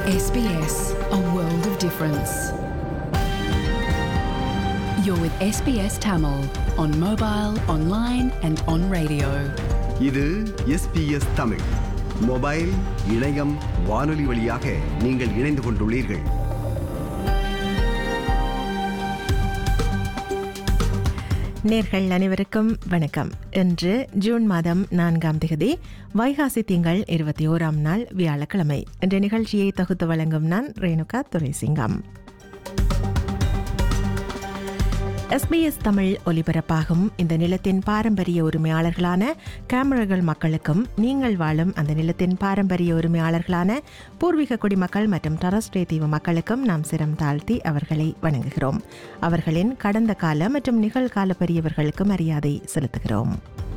SBS, a world of difference. You're with SBS Tamil on mobile, online, and on radio. இது SBS Tamil mobile இணையம் வானொலி வழியாக நீங்கள் இணைந்து கொண்டுள்ளீர்கள் நேர்கள் அனைவருக்கும் வணக்கம் இன்று ஜூன் மாதம் நான்காம் தேதி வைகாசி திங்கள் இருபத்தி ஓராம் நாள் வியாழக்கிழமை இன்றைய நிகழ்ச்சியை தொகுத்து வழங்கும் நான் ரேணுகா துரைசிங்கம் எஸ்பிஎஸ் தமிழ் ஒலிபரப்பாகும் இந்த நிலத்தின் பாரம்பரிய உரிமையாளர்களான கேமரர்கள் மக்களுக்கும் நீங்கள் வாழும் அந்த நிலத்தின் பாரம்பரிய உரிமையாளர்களான பூர்வீக குடிமக்கள் மற்றும் டரஸ்டே தீவு மக்களுக்கும் நாம் சிரம் தாழ்த்தி அவர்களை வணங்குகிறோம் அவர்களின் கடந்த கால மற்றும் நிகழ்கால பெரியவர்களுக்கு மரியாதை செலுத்துகிறோம்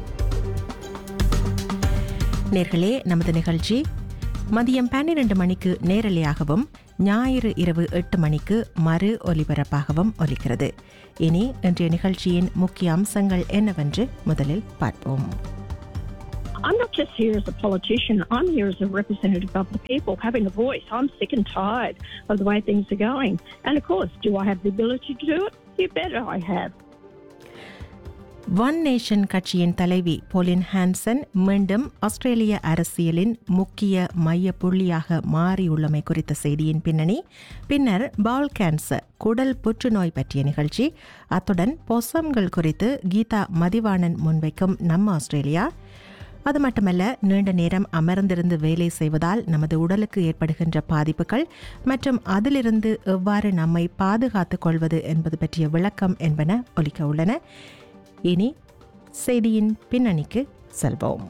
நேர்களே நமது நிகழ்ச்சி மதியம் பன்னிரண்டு மணிக்கு நேரலையாகவும் ஞாயிறு இரவு எட்டு மணிக்கு மறு ஒலிபரப்பாகவும் ஒலிக்கிறது இனி இன்றைய நிகழ்ச்சியின் முக்கிய அம்சங்கள் என்னவென்று முதலில் பார்ப்போம் I'm not just here as a politician. I'm here as a representative of the people, having a voice. I'm sick and tired of the way things are going. And of course, do I have the ability to do it? You bet I have. One nation கட்சியின் தலைவி போலின் Hanson மீண்டும் ஆஸ்திரேலிய அரசியலின் முக்கிய மைய புள்ளியாக மாறியுள்ளமை குறித்த செய்தியின் பின்னணி பின்னர் பால் கேன்சர் குடல் புற்றுநோய் பற்றிய நிகழ்ச்சி அத்துடன் பொசம்கள் குறித்து கீதா மதிவாணன் முன்வைக்கும் நம்ம ஆஸ்திரேலியா அது மட்டுமல்ல நீண்ட நேரம் அமர்ந்திருந்து வேலை செய்வதால் நமது உடலுக்கு ஏற்படுகின்ற பாதிப்புகள் மற்றும் அதிலிருந்து எவ்வாறு நம்மை பாதுகாத்துக் கொள்வது என்பது பற்றிய விளக்கம் என்பன ஒலிக்க உள்ளன இனி செய்தியின் பின்னணிக்கு செல்வோம்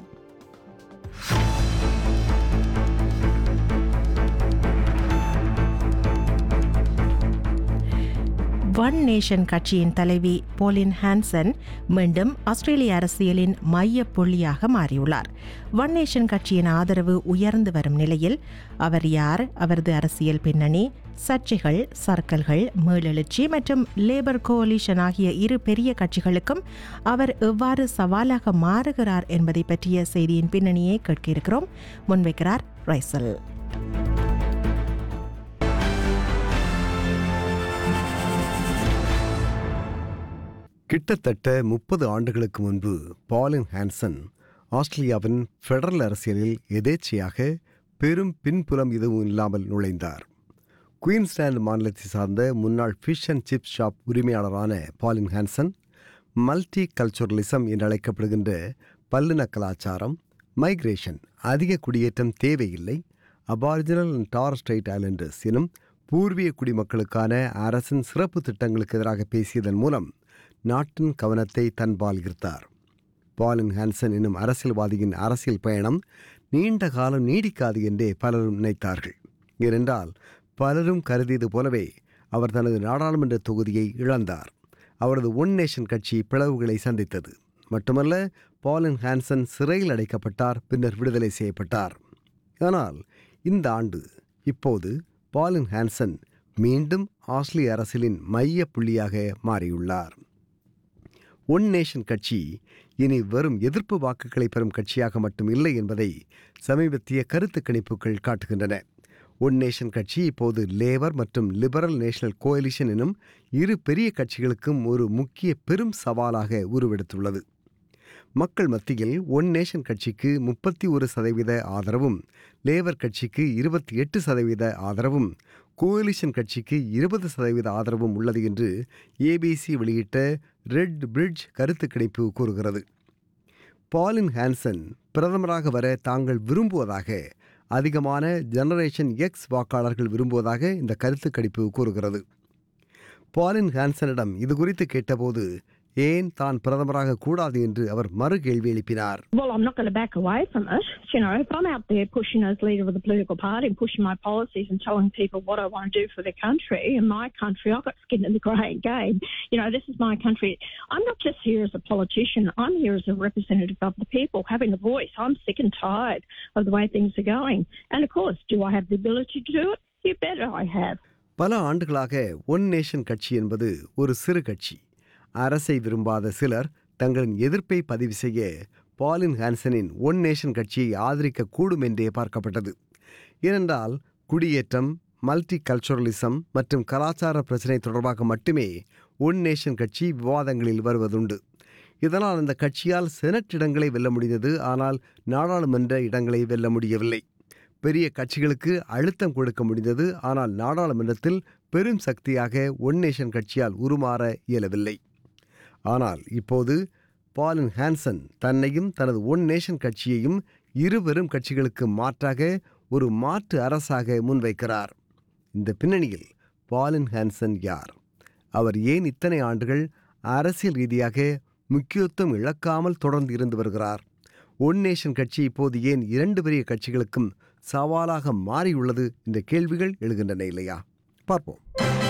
ஒன் நேஷன் கட்சியின் தலைவி போலின் ஹான்சன் மீண்டும் ஆஸ்திரேலிய அரசியலின் மைய புள்ளியாக மாறியுள்ளார் ஒன் நேஷன் கட்சியின் ஆதரவு உயர்ந்து வரும் நிலையில் அவர் யார் அவரது அரசியல் பின்னணி சர்ச்சைகள் சர்க்கல்கள் மீளெழுச்சி மற்றும் லேபர் கோலிஷன் ஆகிய இரு பெரிய கட்சிகளுக்கும் அவர் எவ்வாறு சவாலாக மாறுகிறார் என்பதை பற்றிய செய்தியின் பின்னணியை கேட்க இருக்கிறோம் முன்வைக்கிறார் ரைசல் கிட்டத்தட்ட முப்பது ஆண்டுகளுக்கு முன்பு பாலின் ஹான்சன் ஆஸ்திரேலியாவின் ஃபெடரல் அரசியலில் எதேச்சையாக பெரும் பின்புலம் எதுவும் இல்லாமல் நுழைந்தார் குயின்ஸ்லாந்து மாநிலத்தை சார்ந்த முன்னாள் ஃபிஷ் அண்ட் சிப்ஸ் ஷாப் உரிமையாளரான பாலின் ஹான்சன் மல்டி கல்ச்சுரலிசம் என்று அழைக்கப்படுகின்ற பல்லின கலாச்சாரம் மைக்ரேஷன் அதிக குடியேற்றம் தேவையில்லை Aboriginal and Torres Strait Islanders எனும் பூர்வீக குடிமக்களுக்கான அரசின் சிறப்பு திட்டங்களுக்கு எதிராக பேசியதன் மூலம் நாட்டின் கவனத்தை தன்பால் ஈர்த்தார் பாலின் ஹான்சன் என்னும் அரசியல்வாதியின் அரசியல் பயணம் நீண்ட காலம் நீடிக்காது என்றே பலரும் நினைத்தார்கள் ஏனென்றால் பலரும் கருதியது போலவே அவர் தனது நாடாளுமன்ற தொகுதியை இழந்தார் அவரது ஒன் நேஷன் கட்சி பிளவுகளை சந்தித்தது மட்டுமல்ல பாலின் ஹான்சன் சிறையில் அடைக்கப்பட்டார் பின்னர் விடுதலை செய்யப்பட்டார் ஆனால் இந்த ஆண்டு இப்போது பாலின் ஹான்சன் மீண்டும் ஆஸ்திரேலிய அரசியலின் மைய புள்ளியாக மாறியுள்ளார் ஒன் நேஷன் கட்சி இனி வெறும் எதிர்ப்பு வாக்குகளை பெறும் கட்சியாக மட்டும் இல்லை என்பதை சமீபத்திய கருத்து கணிப்புகள் காட்டுகின்றன ஒன் நேஷன் கட்சி இப்போது லேபர் மற்றும் லிபரல் நேஷனல் கோலிஷன் எனும் இரு பெரிய கட்சிகளுக்கும் ஒரு முக்கிய பெரும் சவாலாக உருவெடுத்துள்ளது மக்கள் மத்தியில் ஒன் நேஷன் கட்சிக்கு முப்பத்தி ஒரு சதவீத ஆதரவும் லேபர் கட்சிக்கு இருபத்தி எட்டு சதவீத ஆதரவும் கோலிஷன் கட்சிக்கு இருபது சதவீத ஆதரவும் உள்ளது என்று ஏபிசி வெளியிட்ட ரெட் பிரிட்ஜ் கருத்து கணிப்பு கூறுகிறது பாலின் ஹான்சன் பிரதமராக வர தாங்கள் விரும்புவதாக அதிகமான ஜெனரேஷன் எக்ஸ் வாக்காளர்கள் விரும்புவதாக இந்த கருத்து கணிப்பு கூறுகிறது பாலின் ஹான்சனிடம் இது குறித்து கேட்டபோது ஏன் தான் பிரதமராக கூடாது என்று அவர் மறு கேள்வி எழுப்பினார் Well, I'm not going to back away from it. You know, if I'm out there pushing as leader of the political party and pushing my policies and telling people what I want to do for their country and my country, I've got skin in the grey game. You know, this is my country. I'm not just here as a politician. I'm here as a representative of the people, having a voice. I'm sick and tired of the way things are going. And of course, do I have the ability to do it? You bet I have. பல ஆண்டுகளாக one nation கட்சி என்பது ஒரு சிறு கட்சி அரசை விரும்பாத சிலர் தங்களின் எதிர்ப்பை பதிவு செய்ய பாலின் ஹான்சனின் ஒன் நேஷன் கட்சியை ஆதரிக்க கூடும் என்றே பார்க்கப்பட்டது ஏனென்றால் குடியேற்றம் மல்டி கல்ச்சுரலிசம் மற்றும் கலாச்சார பிரச்சினை தொடர்பாக மட்டுமே ஒன் நேஷன் கட்சி விவாதங்களில் வருவதுண்டு இதனால் அந்த கட்சியால் செனட் இடங்களை வெல்ல முடிந்தது ஆனால் நாடாளுமன்ற இடங்களை வெல்ல முடியவில்லை பெரிய கட்சிகளுக்கு அழுத்தம் கொடுக்க முடிந்தது ஆனால் நாடாளுமன்றத்தில் பெரும் சக்தியாக ஒன் நேஷன் கட்சியால் உருமாற இயலவில்லை ஆனால் இப்போது பாலின் ஹான்சன் தன்னையும் தனது ஒன் நேஷன் கட்சியையும் இரு பெரும் கட்சிகளுக்கு மாற்றாக ஒரு மாற்று அரசாக முன்வைக்கிறார் இந்த பின்னணியில் பாலின் ஹான்சன் யார் அவர் ஏன் இத்தனை ஆண்டுகள் அரசியல் ரீதியாக முக்கியத்துவம் இழக்காமல் தொடர்ந்து இருந்து வருகிறார் ஒன் நேஷன் கட்சி இப்போது ஏன் இரண்டு பெரிய கட்சிகளுக்கும் சவாலாக மாறியுள்ளது இந்த கேள்விகள் எழுகின்றன இல்லையா பார்ப்போம்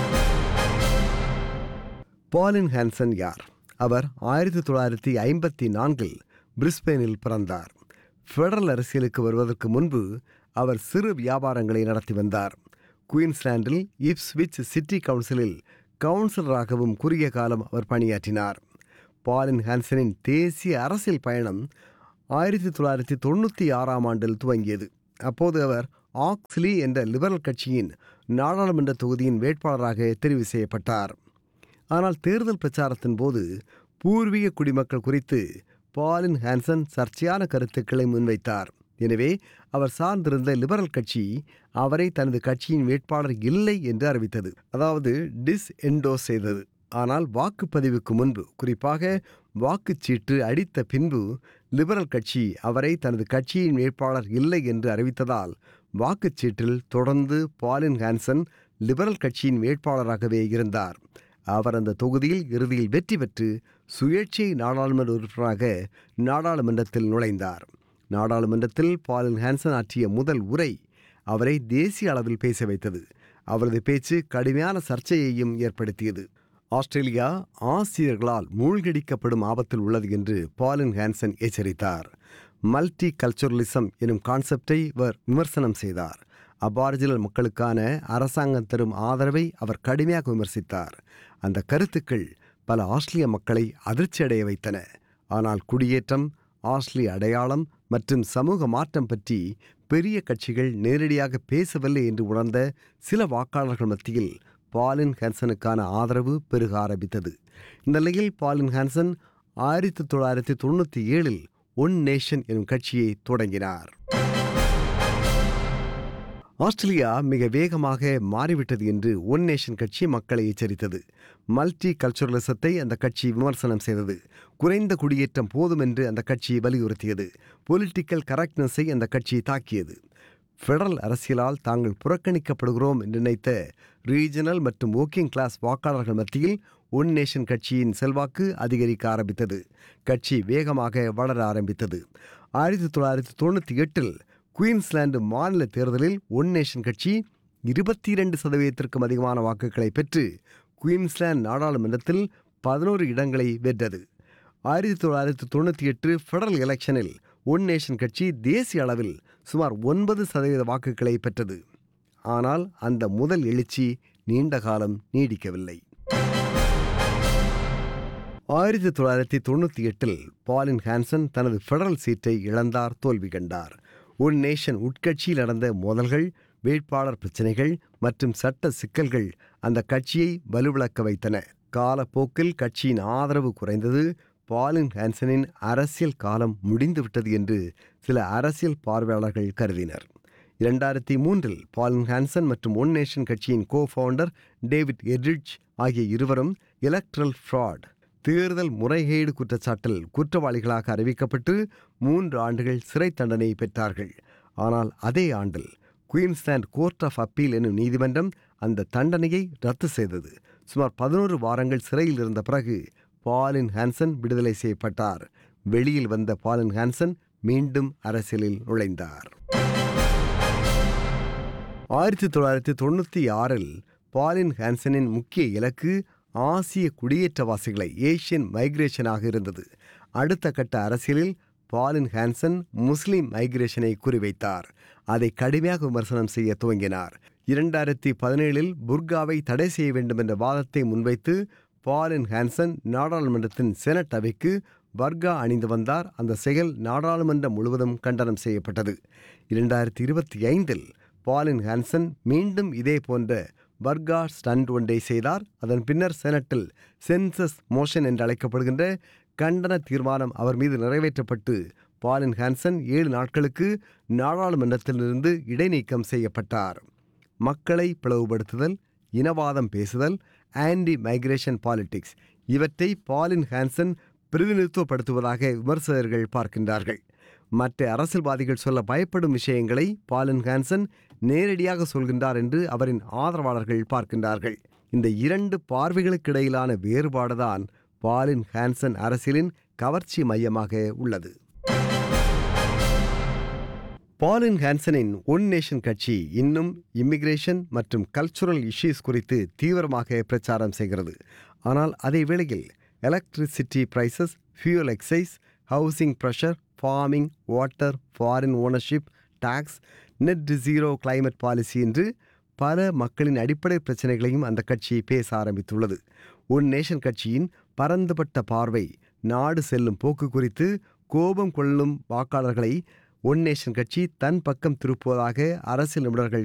பாலின் ஹான்சன் யார் அவர் ஆயிரத்தி தொள்ளாயிரத்தி ஐம்பத்தி நான்கில் பிரிஸ்பெயினில் பிறந்தார் ஃபெடரல் அரசியலுக்கு வருவதற்கு முன்பு அவர் சிறு வியாபாரங்களை நடத்தி வந்தார் குயின்ஸ்லாண்டில் இப்ஸ்விச் சிட்டி கவுன்சிலில் கவுன்சிலராகவும் குறுகிய காலம் அவர் பணியாற்றினார் பாலின் ஹான்சனின் தேசிய அரசியல் பயணம் ஆயிரத்தி தொள்ளாயிரத்தி தொண்ணூற்றி ஆறாம் ஆண்டில் துவங்கியது அப்போது அவர் ஆக்ஸ்லி என்ற லிபரல் கட்சியின் நாடாளுமன்ற தொகுதியின் வேட்பாளராக தெரிவு செய்யப்பட்டார் ஆனால் தேர்தல் பிரச்சாரத்தின் போது பூர்வீக குடிமக்கள் குறித்து பாலின் ஹான்சன் சர்ச்சையான கருத்துக்களை முன்வைத்தார் எனவே அவர் சார்ந்திருந்த லிபரல் கட்சி அவரை தனது கட்சியின் வேட்பாளர் இல்லை என்று அறிவித்தது அதாவது டிஸ் என்டோஸ் செய்தது ஆனால் வாக்குப்பதிவுக்கு முன்பு குறிப்பாக வாக்குச்சீட்டு அடித்த பின்பு லிபரல் கட்சி அவரை தனது கட்சியின் வேட்பாளர் இல்லை என்று அறிவித்ததால் வாக்குச்சீட்டில் தொடர்ந்து பாலின் ஹான்சன் லிபரல் கட்சியின் வேட்பாளராகவே இருந்தார் அவர் அந்த தொகுதியில் இறுதியில் வெற்றி பெற்று சுயேட்சை நாடாளுமன்ற உறுப்பினராக நாடாளுமன்றத்தில் நுழைந்தார் நாடாளுமன்றத்தில் பாலின் ஹான்சன் ஆற்றிய முதல் உரை அவரை தேசிய அளவில் பேச வைத்தது அவரது பேச்சு கடுமையான சர்ச்சையையும் ஏற்படுத்தியது ஆஸ்திரேலியா ஆசிரியர்களால் மூழ்கடிக்கப்படும் ஆபத்தில் உள்ளது என்று பாலின் ஹான்சன் எச்சரித்தார் மல்டி கல்ச்சுரலிசம் எனும் கான்செப்டை அவர் விமர்சனம் செய்தார் அபாரிஜினல் மக்களுக்கான அரசாங்கம் தரும் ஆதரவை அவர் கடுமையாக விமர்சித்தார் அந்த கருத்துக்கள் பல ஆஸ்திரேலிய மக்களை அதிர்ச்சியடைய வைத்தன ஆனால் குடியேற்றம் ஆஸ்திரேலிய அடையாளம் மற்றும் சமூக மாற்றம் பற்றி பெரிய கட்சிகள் நேரடியாக பேசவில்லை என்று உணர்ந்த சில வாக்காளர்கள் மத்தியில் பாலின் ஹான்சனுக்கான ஆதரவு பெருக ஆரம்பித்தது இந்த நிலையில் பாலின் ஹான்சன் ஆயிரத்தி தொள்ளாயிரத்தி தொண்ணூற்றி ஏழில் ஒன் நேஷன் எனும் கட்சியை தொடங்கினார் ஆஸ்திரேலியா மிக வேகமாக மாறிவிட்டது என்று ஒன் நேஷன் கட்சி மக்களை எச்சரித்தது மல்டி கல்ச்சுரலிசத்தை அந்த கட்சி விமர்சனம் செய்தது குறைந்த குடியேற்றம் போதும் என்று அந்த கட்சி வலியுறுத்தியது பொலிட்டிக்கல் கரெக்ட்னஸை அந்த கட்சி தாக்கியது ஃபெடரல் அரசியலால் தாங்கள் புறக்கணிக்கப்படுகிறோம் என்று நினைத்த ரீஜனல் மற்றும் ஒர்க்கிங் கிளாஸ் வாக்காளர்கள் மத்தியில் ஒன் நேஷன் கட்சியின் செல்வாக்கு அதிகரிக்க ஆரம்பித்தது கட்சி வேகமாக வளர ஆரம்பித்தது ஆயிரத்தி தொள்ளாயிரத்தி தொண்ணூற்றி எட்டில் குயின்ஸ்லாந்து மாநில தேர்தலில் ஒன் நேஷன் கட்சி இருபத்தி இரண்டு சதவீதத்திற்கும் அதிகமான வாக்குகளை பெற்று குயின்ஸ்லாந்து நாடாளுமன்றத்தில் பதினோரு இடங்களை வென்றது ஆயிரத்தி தொள்ளாயிரத்தி தொண்ணூற்றி எட்டு ஃபெடரல் எலெக்ஷனில் ஒன் நேஷன் கட்சி தேசிய அளவில் சுமார் ஒன்பது சதவீத வாக்குகளை பெற்றது ஆனால் அந்த முதல் எழுச்சி நீண்ட காலம் நீடிக்கவில்லை ஆயிரத்தி தொள்ளாயிரத்தி தொண்ணூற்றி எட்டில் பாலின் ஹான்சன் தனது ஃபெடரல் சீட்டை இழந்தார் தோல்வி கண்டார் ஒன் நேஷன் உட்கட்சியில் நடந்த மோதல்கள் வேட்பாளர் பிரச்சினைகள் மற்றும் சட்ட சிக்கல்கள் அந்த கட்சியை வலுவிழக்க வைத்தன காலப்போக்கில் கட்சியின் ஆதரவு குறைந்தது பாலின் ஹான்சனின் அரசியல் காலம் முடிந்துவிட்டது என்று சில அரசியல் பார்வையாளர்கள் கருதினர் இரண்டாயிரத்தி மூன்றில் பாலின் ஹான்சன் மற்றும் ஒன் நேஷன் கட்சியின் கோ ஃபவுண்டர் டேவிட் எட்ரிட்ஜ் ஆகிய இருவரும் எலக்ட்ரல் ஃப்ராட் தேர்தல் முறைகேடு குற்றச்சாட்டில் குற்றவாளிகளாக அறிவிக்கப்பட்டு மூன்று ஆண்டுகள் சிறை தண்டனை பெற்றார்கள் ஆனால் அதே ஆண்டில் குயின்ஸ்லாந்து கோர்ட் ஆஃப் அப்பீல் எனும் நீதிமன்றம் அந்த தண்டனையை ரத்து செய்தது சுமார் பதினோரு வாரங்கள் சிறையில் இருந்த பிறகு பாலின் ஹான்சன் விடுதலை செய்யப்பட்டார் வெளியில் வந்த பாலின் ஹான்சன் மீண்டும் அரசியலில் நுழைந்தார் ஆயிரத்தி தொள்ளாயிரத்தி தொண்ணூற்றி ஆறில் பாலின் ஹான்சனின் முக்கிய இலக்கு ஆசிய குடியேற்றவாசிகளை ஏஷியன் மைக்ரேஷனாக இருந்தது அடுத்த கட்ட அரசியலில் பாலின் ஹான்சன் முஸ்லிம் மைக்ரேஷனை குறிவைத்தார் அதை கடுமையாக விமர்சனம் செய்ய துவங்கினார் இரண்டாயிரத்தி பதினேழில் புர்காவை தடை செய்ய வேண்டும் என்ற வாதத்தை முன்வைத்து பாலின் ஹான்சன் நாடாளுமன்றத்தின் செனட் அவைக்கு வர்கா அணிந்து வந்தார் அந்த செயல் நாடாளுமன்றம் முழுவதும் கண்டனம் செய்யப்பட்டது இரண்டாயிரத்தி இருபத்தி ஐந்தில் பாலின் ஹான்சன் மீண்டும் இதே போன்ற பர்கா ஸ்டண்ட் ஒன்றை செய்தார் அதன் பின்னர் செனட்டில் சென்சஸ் மோஷன் என்று அழைக்கப்படுகின்ற கண்டன தீர்மானம் அவர் மீது நிறைவேற்றப்பட்டு பாலின் ஹான்சன் ஏழு நாட்களுக்கு நாடாளுமன்றத்திலிருந்து இடைநீக்கம் செய்யப்பட்டார் மக்களை பிளவுபடுத்துதல் இனவாதம் பேசுதல் ஆன்டி மைக்ரேஷன் பாலிடிக்ஸ் இவற்றை பாலின் ஹான்சன் பிரதிநிதித்துவப்படுத்துவதாக விமர்சகர்கள் பார்க்கின்றார்கள் மற்ற அரசியல்வாதிகள் சொல்ல பயப்படும் விஷயங்களை பாலின் ஹான்சன் நேரடியாக சொல்கின்றார் என்று அவரின் ஆதரவாளர்கள் பார்க்கின்றார்கள் இந்த இரண்டு பார்வைகளுக்கிடையிலான வேறுபாடுதான் பாலின் ஹான்சன் அரசியலின் கவர்ச்சி மையமாக உள்ளது பாலின் ஹான்சனின் ஒன் நேஷன் கட்சி இன்னும் இமிகிரேஷன் மற்றும் கல்ச்சுரல் இஷ்யூஸ் குறித்து தீவிரமாக பிரச்சாரம் செய்கிறது ஆனால் அதே வேளையில் electricity prices fuel excise housing pressure farming water foreign ownership tax net zero climate policy என்று பல மக்களின் அடிப்படை பிரச்சனைகளையும் அந்த கட்சி பேச ஆரம்பித்துள்ளது ஒன் நேஷன் கட்சியின் பரந்துபட்ட பார்வை நாடு செல்லும் போக்கு குறித்து கோபம் கொள்ளும் வாக்காளர்களை ஒன் நேஷன் கட்சி தன் பக்கம் திருப்புவதாக அரசியல் நிபுணர்கள்